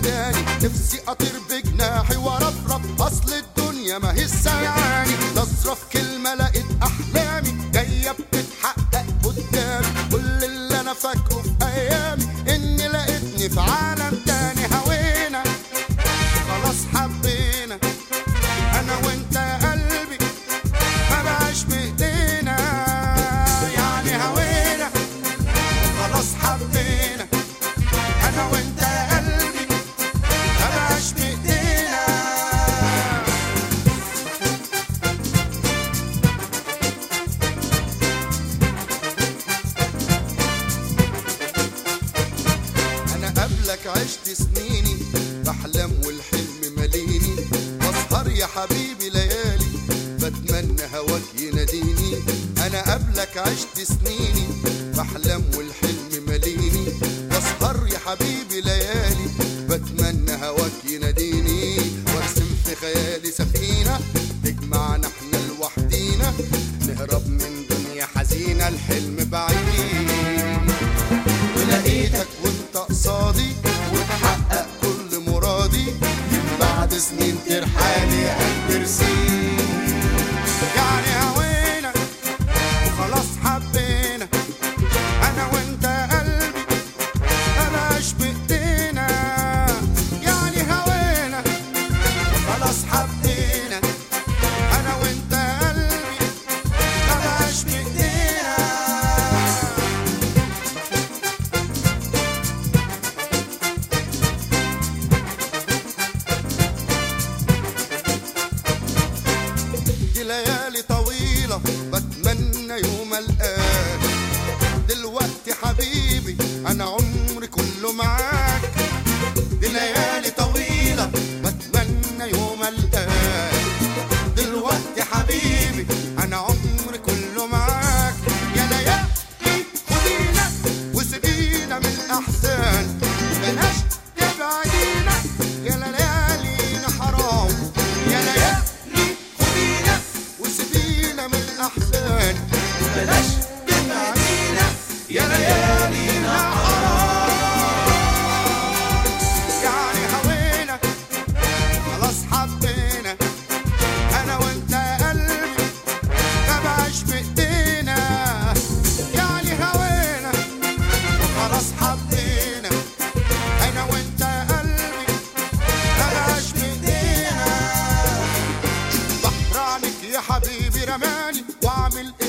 تاني نفسي اطير بجناحي وارفرف اصل الدنيا ما هي سايعاني نظرة في كلمة لقيت احلامي جاية بتتحقق قدامي كل اللي انا فاكره في ايامي اني لقيتني في عالم تاني هوينا خلاص حبينا انا وانت يا قلبي ما بقاش بايدينا يعني هوينا خلاص حبينا انا وانت يا قلبي ما بقاش بايدينا انا قبلك عشت سنيني بحلم والحلم ماليني بسهر يا حبيبي ليالي بتمنى هواك يناديني انا قبلك عشت سنيني بحلم والحلم ماليني بسهر يا حبيبي ليالي بتمنى هواك يناديني وارسم في خيالي سفينة تجمعنا احنا لوحدينا نهرب من دنيا حزينة الحلم بعيد ولقيتك وانت قصادي وتحقق كل مرادي من بعد سنين ترحالي قلبي رسيم يعني هوينا وخلاص حبينا انا وانت يا قلبي مبقاش بايدينا يعني هوينا وخلاص حبينا انا وانت يا قلبي مبقاش بايدينا دي ليالي طويلة بتمنى يوم الآن دلوقتي حبيبي أنا عمري كله معاك دي ليالي طويلة بتمنى يوم الآن دلوقتي حبيبي أنا عمري كله معاك يا ليالي خدينا وسيبينا من الأحزان بلاش تبعدينا يا ليالينا حرام يا ليالي خدينا وسيبينا من الأحزان بلاش تبعدينا يا ليالينا حرام يعني هوينا خلاص حبينا انا وانت يا قلبي ما بقاش بايدينا يعني هوينا وخلاص حبينا انا وانت يا قلبي ما بقاش بايدينا بحر عليك يا حبيبي رماني واعمل